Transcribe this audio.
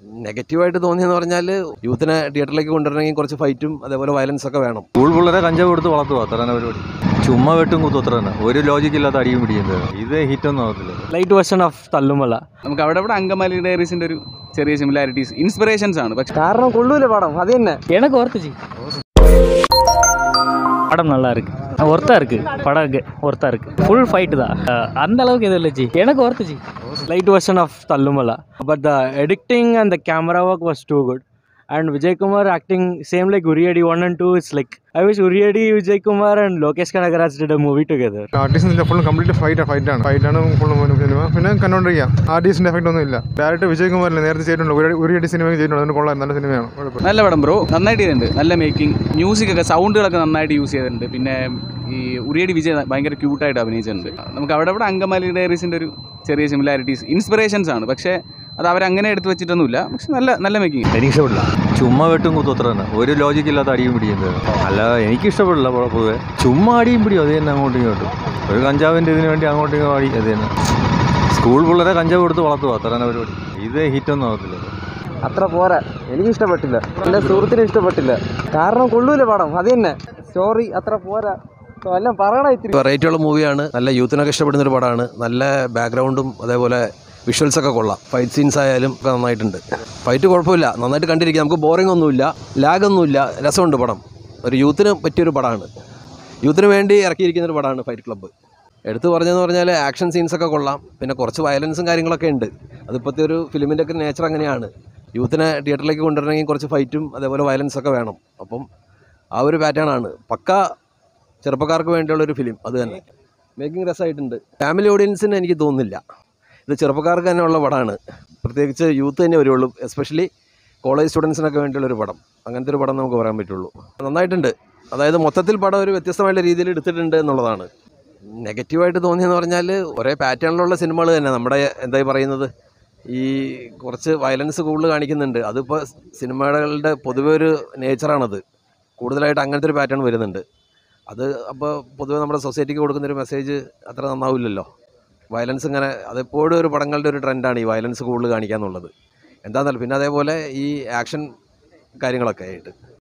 നെഗറ്റീവായിട്ട് തോന്നിയെന്ന് പറഞ്ഞാൽ യൂത്തിനെ തിയേറ്ററിലേക്ക് കൊണ്ടുവരണമെങ്കിൽ കുറച്ച് ഫൈറ്റും അതേപോലെ വയലൻസ് ഒക്കെ വേണം സ്കൂൾ പിള്ളേരെ കഞ്ചാവ് കൊടുത്ത് വളർത്തുക അത്ര തന്നെ പരിപാടി ചുമ്മാ വെട്ടും കുത്തും അത്ര തന്നെ ഒരു ലോജിക്ക് ഇല്ലാത്ത അടിയും പിടിക്കുന്നത് ഇത് ഹിറ്റൊന്നും ആവത്തില്ല ലൈറ്റ് വെർഷൻ ഓഫ് തല്ലുമല നമുക്ക് അവിടെ ഇവിടെ അങ്കമാലി ഡയറീസിന്റെ ഒരു ചെറിയ സിമിലാരിറ്റീസ് ഇൻസ്പിറേഷൻസ് ആണ് പക്ഷെ കാരണം കൊള്ളൂല പടം അത് തന്നെ எனக்கு ஒர்த்துச்சு படம் நல்லா இருக்கு ஒர்த்தா இருக்கு படம் ஒர்த்தா இருக்கு ஃபுல் ஃபைட்டு தான் அஹ் அந்த அளவுக்கு எதுவும் இல்லை ஜி எனக்கு ஒர்த்துச்சு light version of Thallumaala but the எடிக்டிங் and the camera work was too good and Vijay Kumar acting same like Uriadi 1 and 2 it's like I wish Uriadi, Vijay Kumar and Lokesh Kanagaraj did a movie together ആർട്ടിസ്റ്റിന്റെ full complete fight ഫൈറ്റാണ് ഫൈറ്റാണ് full cinema പിന്നെ കണ്ടോണ്ടിരിക്കാം ആർട്ടിസ്റ്റിന്റെ effect ഒന്നും ഇല്ല direct Vijay കുമാറിനെ നേരത്തെ ചെയ്തിട്ടുണ്ട് ഒരു ഒരു അടി സിനിമ ചെയ്തിട്ടുണ്ട് അതിന് കൊള്ളാം നല്ല സിനിമയാണ് കുഴപ്പമില്ല നല്ല പടം ബ്രോ നന്നായിട്ട് ചെയ്തിട്ടുണ്ട് നല്ല മേക്കിംഗ് മ്യൂസിക് ഒക്കെ സൗണ്ടുകളൊക്കെ നന്നായിട്ട് യൂസ് ചെയ്തിട്ടുണ്ട് പിന്നെ ഈ ഉറിയടി വിജയ് ഭയങ്കര ക്യൂട്ടായിട്ട് അഭിനയിച്ചിട്ടുണ്ട് നമുക്ക് അവിടെ ഇവിടെ അങ്കമാലി ഡയറീസിന്റെ ഒരു ചെറിയ സിമിലാരിറ്റീസ് ഇൻസ്പിറേഷൻസ് ആണ് പക്ഷേ അത് അവരങ്ങനെ എടുത്ത് വെച്ചിട്ടൊന്നുമില്ല പക്ഷെ നല്ല നല്ല മേക്കിംഗ് എനിക്ക് ഇഷ്ടപ്പെടില്ല ചുമ്മാ വെട്ടും കുത്തും അത്ര തന്നെ ഒരു ലോജിക്ക് ഇല്ലാത്ത അടിയും പിടിക്കുന്നത് അല്ല എനിക്ക് ഇഷ്ടപ്പെടില്ല പൊ- പൊതുവെ ചുമ്മാ അടിയും പിടിയും അത് തന്നെ അങ്ങോട്ടും ഇങ്ങോട്ടും ഒരു കഞ്ചാവിൻ്റെ ഇതിന് വേണ്ടി അങ്ങോട്ടും ഇങ്ങോട്ടും അടി അത് തന്നെ സ്കൂൾ പിള്ളേരെ കഞ്ചാവ് കൊടുത്ത് വളർത്തുക അത്ര തന്നെ പരിപാടി ഇത് ഹിറ്റൊന്നും ആവത്തില്ല അത്ര പോരാ എനിക്ക് ഇഷ്ടപ്പെട്ടില്ല എൻ്റെ സുഹൃത്തിന് ഇഷ്ടപ്പെട്ടില്ല കാരണം കൊള്ളൂല പടം അത് തന്നെ സ്റ്റോറി അത്ര പോരാ എല്ലാം പറയണ ഇത്തിരി വെറൈറ്റി ഉള്ള മൂവിയാണ് നല്ല യൂത്തിനൊക്കെ ഇഷ്ടപ്പെടുന്ന ഒരു പടമാണ് നല്ല ബാക്ക്ഗ്രൗണ്ടും അതേപോലെ വിഷ്വൽസ് ഒക്കെ കൊള്ളാം ഫൈറ്റ് സീൻസ് ആയാലും ഒക്കെ നന്നായിട്ടുണ്ട് ഫൈറ്റ് കുഴപ്പമില്ല നന്നായിട്ട് കണ്ടിരിക്കാം നമുക്ക് ബോറിംഗ് ഒന്നുമില്ല ലാഗ് ഒന്നുമില്ല രസമുണ്ട് പടം ഒരു യൂത്തിന് പറ്റിയൊരു പടമാണ് യൂത്തിന് വേണ്ടി ഇറക്കിയിരിക്കുന്ന ഒരു പടമാണ് ഫൈറ്റ് ക്ലബ്ബ് എടുത്തു പറഞ്ഞതെന്ന് പറഞ്ഞാൽ ആക്ഷൻ സീൻസ് ഒക്കെ കൊള്ളാം പിന്നെ കുറച്ച് വയലൻസും കാര്യങ്ങളൊക്കെ ഉണ്ട് അതിപ്പോഴത്തെ ഒരു ഫിലിമിൻ്റെ ഒക്കെ നേച്ചർ അങ്ങനെയാണ് യൂത്തിനെ തിയേറ്ററിലേക്ക് കൊണ്ടുവരണമെങ്കിൽ കുറച്ച് ഫൈറ്റും അതേപോലെ വയലൻസ് ഒക്കെ വേണം അപ്പം ആ ഒരു പാറ്റേൺ ആണ് പക്ക ചെറുപ്പക്കാർക്ക് വേണ്ടിയുള്ള ഒരു ഫിലിം അത് തന്നെ മേക്കിംഗ് രസമായിട്ടുണ്ട് ഫാമിലി ഓഡിയൻസിന് എനിക്ക് തോന്നുന്നില്ല ഇത് ചെറുപ്പക്കാർക്ക് തന്നെ ഉള്ള പടമാണ് പ്രത്യേകിച്ച് യൂത്ത് തന്നെ വരുള്ളൂ എസ്പെഷ്യലി കോളേജ് സ്റ്റുഡൻസിനൊക്കെ വേണ്ടിയുള്ള ഒരു പടം അങ്ങനത്തെ ഒരു പടം നമുക്ക് പറയാൻ പറ്റുള്ളൂ നന്നായിട്ടുണ്ട് അതായത് മൊത്തത്തിൽ പടം ഒരു വ്യത്യസ്തമായിട്ടുള്ള രീതിയിൽ എടുത്തിട്ടുണ്ട് എന്നുള്ളതാണ് നെഗറ്റീവായിട്ട് തോന്നിയെന്ന് പറഞ്ഞാൽ ഒരേ പാറ്റേണിലുള്ള സിനിമകൾ തന്നെ നമ്മുടെ എന്തായി പറയുന്നത് ഈ കുറച്ച് വയലൻസ് കൂടുതൽ കാണിക്കുന്നുണ്ട് അതിപ്പോൾ സിനിമകളുടെ പൊതുവെ ഒരു നേച്ചറാണത് കൂടുതലായിട്ട് അങ്ങനത്തെ ഒരു പാറ്റേൺ വരുന്നുണ്ട് അത് അപ്പോൾ പൊതുവെ നമ്മുടെ സൊസൈറ്റിക്ക് കൊടുക്കുന്നൊരു മെസ്സേജ് അത്ര നന്നാവില്ലല്ലോ വയലൻസ് ഇങ്ങനെ അതെപ്പോഴും ഒരു പടങ്ങളുടെ ഒരു ട്രെൻഡാണ് ഈ വയലൻസ് കൂടുതൽ കാണിക്കുക എന്നുള്ളത് എന്താണെന്നല്ല പിന്നെ അതേപോലെ ഈ ആക്ഷൻ കാര്യങ്ങളൊക്കെ ആയിട്ട്